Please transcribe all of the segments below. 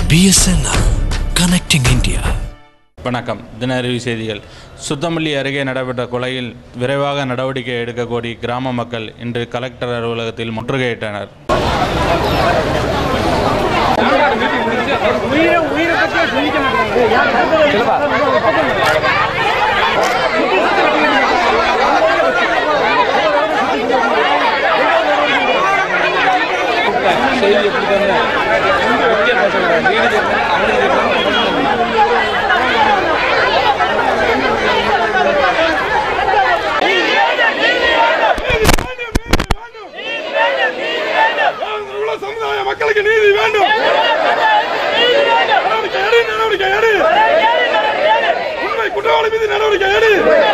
BSNL Connecting India. வணக்கம் தின அறிவு செய்திகள் சுத்தமல்லி அருகே நடைபெற்ற கொலையில் விரைவாக நடவடிக்கை எடுக்க கோரி கிராம மக்கள் இன்று கலெக்டர் அலுவலகத்தில் முற்றுகையிட்டனர் உள்ள சமுதாய மக்களுக்கு நீதி வேண்டும் நடவடிக்கை எடு நடவடிக்கை எடு உண்மை குற்றவாளி மீது நடவடிக்கை எடு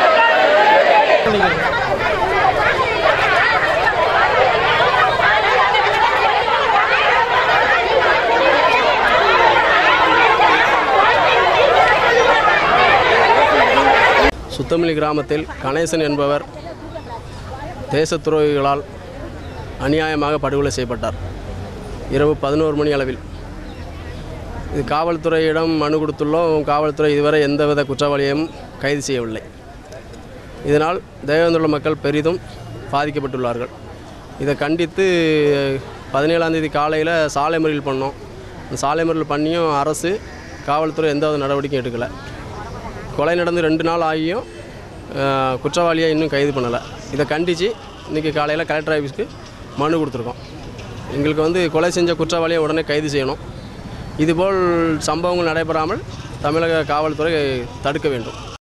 சுத்தமல்லி கிராமத்தில் கணேசன் என்பவர் தேசத் துரோகிகளால் அநியாயமாக படுகொலை செய்யப்பட்டார் இரவு பதினோரு மணி அளவில் இது காவல்துறையிடம் மனு கொடுத்துள்ளோம் காவல்துறை இதுவரை எந்தவித குற்றவாளியையும் கைது செய்யவில்லை இதனால் தேவேந்திர மக்கள் பெரிதும் பாதிக்கப்பட்டுள்ளார்கள் இதை கண்டித்து பதினேழாம் தேதி காலையில் சாலை மறியல் பண்ணோம் அந்த சாலை மறியல் பண்ணியும் அரசு காவல்துறை எந்தவித நடவடிக்கையும் எடுக்கலை கொலை நடந்து ரெண்டு நாள் ஆகியும் அஹ், குற்றவாளியை இன்னும் கைது பண்ணலை இதை கண்டித்து இன்றைக்கி காலையில் கலெக்டர் ஆஃபீஸ்க்கு மனு கொடுத்துருக்கோம் எங்களுக்கு வந்து கொலை செஞ்ச குற்றவாளியை உடனே கைது செய்யணும் இதுபோல் சம்பவங்கள் நடைபெறாமல் தமிழக காவல்துறை தடுக்க வேண்டும்